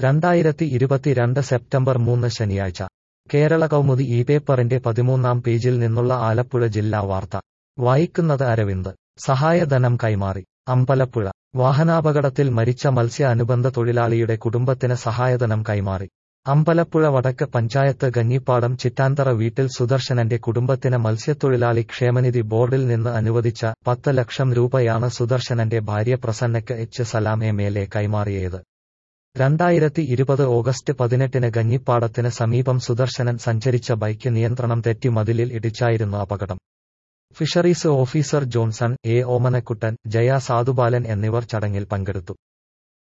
രണ്ടായിരത്തി ഇരുപത്തിരണ്ട് സെപ്റ്റംബർ മൂന്ന് ശനിയാഴ്ച കേരള കൗമുദി ഈ പേപ്പറിന്റെ പതിമൂന്നാം പേജിൽ നിന്നുള്ള ആലപ്പുഴ ജില്ലാ വാർത്ത വായിക്കുന്നത് അരവിന്ദ് സഹായധനം കൈമാറി അമ്പലപ്പുഴ വാഹനാപകടത്തിൽ മരിച്ച മത്സ്യ അനുബന്ധ തൊഴിലാളിയുടെ കുടുംബത്തിന് സഹായധനം കൈമാറി അമ്പലപ്പുഴ വടക്ക് പഞ്ചായത്ത് ഗഞ്ഞിപ്പാടം ചിറ്റാന്തറ വീട്ടിൽ സുദർശനന്റെ കുടുംബത്തിന് മത്സ്യത്തൊഴിലാളി ക്ഷേമനിധി ബോർഡിൽ നിന്ന് അനുവദിച്ച പത്ത് ലക്ഷം രൂപയാണ് സുദർശനന്റെ ഭാര്യ പ്രസന്നയ്ക്ക് H Salam M L A കൈമാറിയത് രണ്ടായിരത്തി ഇരുപത് ഓഗസ്റ്റ് പതിനെട്ടിന് ഗഞ്ഞിപ്പാടത്തിന് സമീപം സുദർശനൻ സഞ്ചരിച്ച ബൈക്ക് നിയന്ത്രണം തെറ്റി മതിലിൽ ഇടിച്ചായിരുന്നു അപകടം fisheries officer Johnson A Omanakuttan Jaya Sadhubalan എന്നിവർ ചടങ്ങിൽ പങ്കെടുത്തു